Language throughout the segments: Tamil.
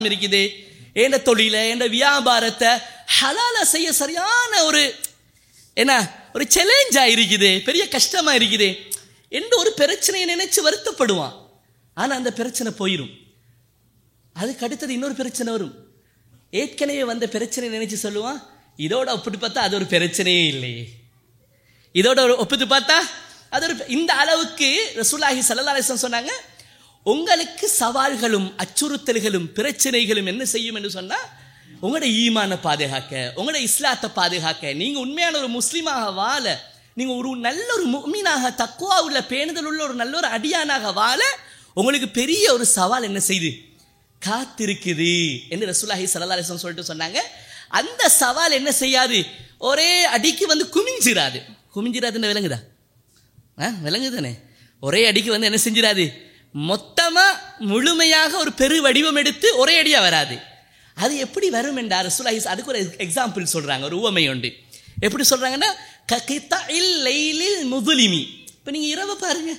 இருக்குது என் தொழில என் வியாபாரத்தை ஹலால செய்ய சரியான ஒரு என்ன ஒரு சேலஞ்சா இருக்குது பெரிய கஷ்டமா இருக்குது எந்த ஒரு பிரச்சனையை நினைச்சு வருத்தப்படுவான் ஆனா அந்த பிரச்சனை போயிடும் அதுக்கு அடுத்தது இன்னொரு பிரச்சனை வரும் ஏற்கனவே வந்த பிரச்சனை நினைச்சு சொல்லுவான் இதோட ஒப்பிட்டு பார்த்தா அது ஒரு பிரச்சனையே இல்லையே இதோட ஒரு ஒப்பிட்டு பார்த்தா அது ஒரு இந்த அளவுக்கு ரசூலாஹி சல்லா அலிஸ்லாம் சொன்னாங்க உங்களுக்கு சவால்களும் அச்சுறுத்தல்களும் பிரச்சனைகளும் என்ன செய்யும் என்று சொன்னா உங்களோட ஈமான பாதுகாக்க உங்களோட இஸ்லாத்தை பாதுகாக்க நீங்க உண்மையான ஒரு முஸ்லீமாக வாழ நீங்க ஒரு நல்ல ஒரு முக்மீனாக தக்குவா உள்ள பேணுதல் உள்ள ஒரு நல்ல ஒரு அடியானாக வாழ உங்களுக்கு பெரிய ஒரு சவால் என்ன செய்யுது காத்திருக்குது என்று ரசூலாஹி சல்லா அலிஸ்லாம் சொல்லிட்டு சொன்னாங்க அந்த சவால் என்ன செய்யாது ஒரே அடிக்கு வந்து குமிஞ்சிராது குமிஞ்சிராதுன்னு விளங்குதா ஆ விளங்குதானே ஒரே அடிக்கு வந்து என்ன செஞ்சிடாது மொத்தமா முழுமையாக ஒரு பெரு வடிவம் எடுத்து ஒரே அடியா வராது அது எப்படி வரும் என்றார் ரசூலாஹி அதுக்கு ஒரு எக்ஸாம்பிள் சொல்றாங்க ஒரு உவமை உண்டு எப்படி சொல்றாங்கன்னா ககித்தஇல் லைலில் முதுலிமி இப்போ நீங்க இரவு பாருங்க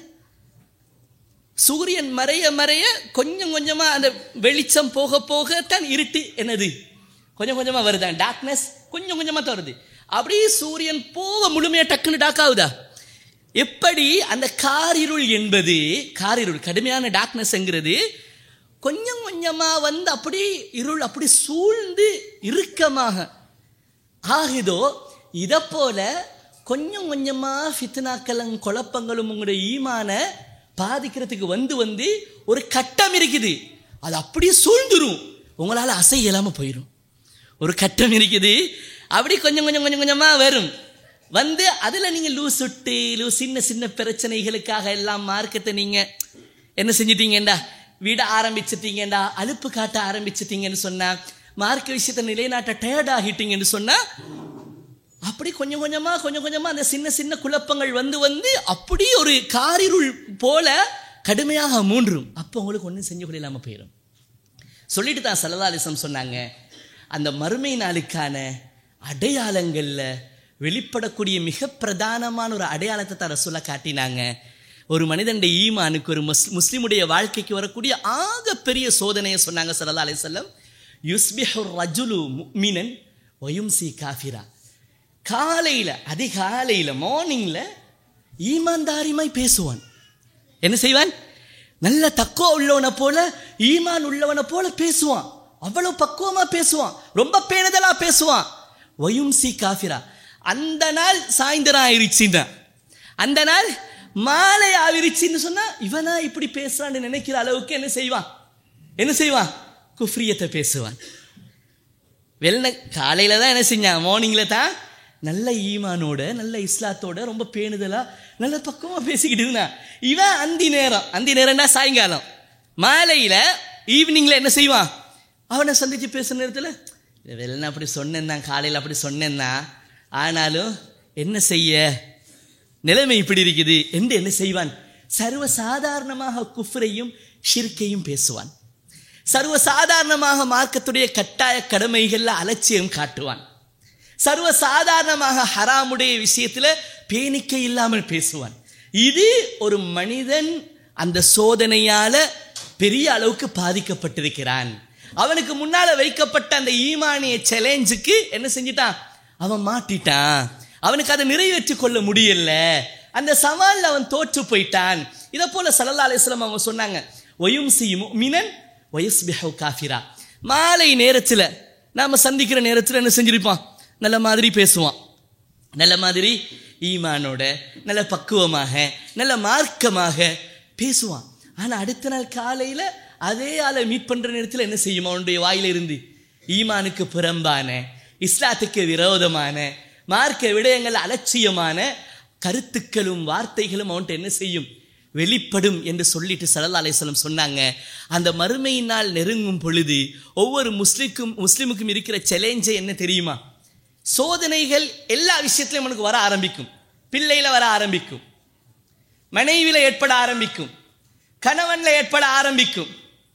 சூரியன் மறைய மறைய கொஞ்சம் கொஞ்சமா அந்த வெளிச்சம் போக போக தான் இருட்டு என்னது கொஞ்சம் கொஞ்சமா வருதான் டார்க்னஸ் கொஞ்சம் கொஞ்சமா தான் வருது அப்படியே சூரியன் போக முழுமையா டக்குன்னு டாக் ஆகுதா எப்படி அந்த காரிருள் என்பது காரிருள் கடுமையான டார்க்னஸ்ங்கிறது கொஞ்சம் கொஞ்சமா வந்து அப்படி இருள் அப்படி சூழ்ந்து இறுக்கமாக ஆகுதோ இதை போல கொஞ்சம் கொஞ்சமா ஃபித்னாக்களும் குழப்பங்களும் உங்களுடைய ஈமான பாதிக்கிறதுக்கு வந்து வந்து ஒரு கட்டம் இருக்குது அது அப்படியே சூழ்ந்துரும் உங்களால் அசை இல்லாமல் போயிடும் ஒரு கட்டம் இருக்குது அப்படி கொஞ்சம் கொஞ்சம் கொஞ்சம் கொஞ்சமாக வரும் வந்து அதில் நீங்கள் லூஸ் சுட்டு லூஸ் சின்ன சின்ன பிரச்சனைகளுக்காக எல்லாம் மார்க்கத்தை நீங்கள் என்ன செஞ்சிட்டீங்கண்டா விட ஆரம்பிச்சிட்டீங்கண்டா அலுப்பு காட்ட ஆரம்பிச்சிட்டீங்கன்னு சொன்னா மார்க்க விஷயத்தை நிலைநாட்ட டயர்ட் ஆகிட்டீங்கன்னு சொன்னா அப்படி கொஞ்சம் கொஞ்சமா கொஞ்சம் கொஞ்சமா அந்த சின்ன சின்ன குழப்பங்கள் வந்து வந்து அப்படி ஒரு காரிருள் போல கடுமையாக மூன்றும் அப்போ உங்களுக்கு ஒன்றும் செஞ்சு கொள்ள இல்லாமல் போயிடும் சொல்லிட்டு தான் சல்லதாலிசம் சொன்னாங்க அந்த மறுமை நாளுக்கான அடையாளங்களில் வெளிப்படக்கூடிய மிக பிரதானமான ஒரு அடையாளத்தை தான் ரசூலா காட்டினாங்க ஒரு மனிதனுடைய ஈமானுக்கு ஒரு முஸ் முஸ்லிமுடைய வாழ்க்கைக்கு வரக்கூடிய ஆக பெரிய சோதனையை சொன்னாங்க சல்லா அலிசல்லம் யுஸ்பிஹு ரஜுலு முக்மினன் ஒயும்சி காஃபிரா காலையில் அதிகாலையில் மார்னிங்கில் ஈமான்தாரிமாய் பேசுவான் என்ன செய்வான் நல்ல தக்குவ உள்ளவனை போல ஈமான் உள்ளவனை போல பேசுவான் அவ்வளவு பக்குவமா பேசுவான் ரொம்ப பேணுதலா பேசுவான் ஒயும்சி காஃபிரா அந்த நாள் சாயந்தரம் ஆயிருச்சுன்னா அந்த நாள் மாலை ஆவிருச்சுன்னு சொன்னா இவனா இப்படி பேசுறான்னு நினைக்கிற அளவுக்கு என்ன செய்வான் என்ன செய்வான் குஃப்ரியத்தை பேசுவான் வெள்ளை காலையில தான் என்ன செஞ்சான் மார்னிங்ல தான் நல்ல ஈமானோட நல்ல இஸ்லாத்தோட ரொம்ப பேணுதலா நல்ல பக்கமா பேசிக்கிட்டு இருந்தான் இவன் அந்தி நேரம் அந்தி நேரம்னா சாயங்காலம் மாலையில ஈவினிங்ல என்ன செய்வான் அவனை சந்திச்சு பேசுற நேரத்தில் வெள்ளை அப்படி சொன்னேன் தான் காலையில் அப்படி சொன்னேன் தான் ஆனாலும் என்ன செய்ய நிலைமை இப்படி இருக்குது என்று என்ன செய்வான் சர்வ சாதாரணமாக குஃப்ரையும் ஷிர்கையும் பேசுவான் சர்வ சாதாரணமாக மார்க்கத்துடைய கட்டாய கடமைகள்ல அலட்சியம் காட்டுவான் சர்வ சாதாரணமாக ஹராமுடைய விஷயத்துல பேணிக்கை இல்லாமல் பேசுவான் இது ஒரு மனிதன் அந்த சோதனையால பெரிய அளவுக்கு பாதிக்கப்பட்டிருக்கிறான் அவனுக்கு முன்னால வைக்கப்பட்ட அந்த ஈமானிய சேலஞ்சுக்கு என்ன செஞ்சிட்டான் அவன் மாட்டிட்டான் அவனுக்கு அதை நிறைவேற்றி கொள்ள முடியல அந்த சவாலில் அவன் தோற்று போயிட்டான் இதை போல சல்லா அலிஸ்லாம் அவங்க சொன்னாங்க ஒயும் சி மினன் ஒயஸ்பிஹவ் காஃபிரா மாலை நேரத்தில் நாம் சந்திக்கிற நேரத்தில் என்ன செஞ்சிருப்பான் நல்ல மாதிரி பேசுவான் நல்ல மாதிரி ஈமானோட நல்ல பக்குவமாக நல்ல மார்க்கமாக பேசுவான் ஆனால் அடுத்த நாள் காலையில் அதே ஆளை மீட் பண்ணுற நேரத்தில் என்ன செய்யும் அவனுடைய வாயிலிருந்து ஈமானுக்கு புறம்பான இஸ்லாத்துக்கு விரோதமான மார்க்க விடயங்கள் அலட்சியமான கருத்துக்களும் வார்த்தைகளும் அவன்கிட்ட என்ன செய்யும் வெளிப்படும் என்று சொல்லிட்டு சல்லா அலிஸ்லம் சொன்னாங்க அந்த மறுமையினால் நெருங்கும் பொழுது ஒவ்வொரு முஸ்லிக்கும் முஸ்லிமுக்கும் இருக்கிற சேலஞ்சை என்ன தெரியுமா சோதனைகள் எல்லா விஷயத்திலையும் உனக்கு வர ஆரம்பிக்கும் பிள்ளையில வர ஆரம்பிக்கும் மனைவியில ஏற்பட ஆரம்பிக்கும் கணவன்ல ஏற்பட ஆரம்பிக்கும்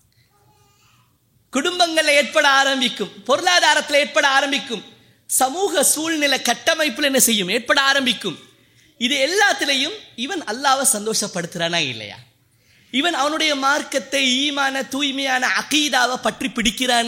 குடும்பங்கள்ல ஏற்பட ஆரம்பிக்கும் பொருளாதாரத்தில் ஏற்பட ஆரம்பிக்கும் சமூக சூழ்நிலை கட்டமைப்பில் என்ன செய்யும் ஏற்பட ஆரம்பிக்கும் இது எல்லாத்திலையும் இவன் அல்லாவை சந்தோஷப்படுத்துறானா இல்லையா இவன் அவனுடைய மார்க்கத்தை ஈமான தூய்மையான அகீதாவை பற்றி பிடிக்கிறான்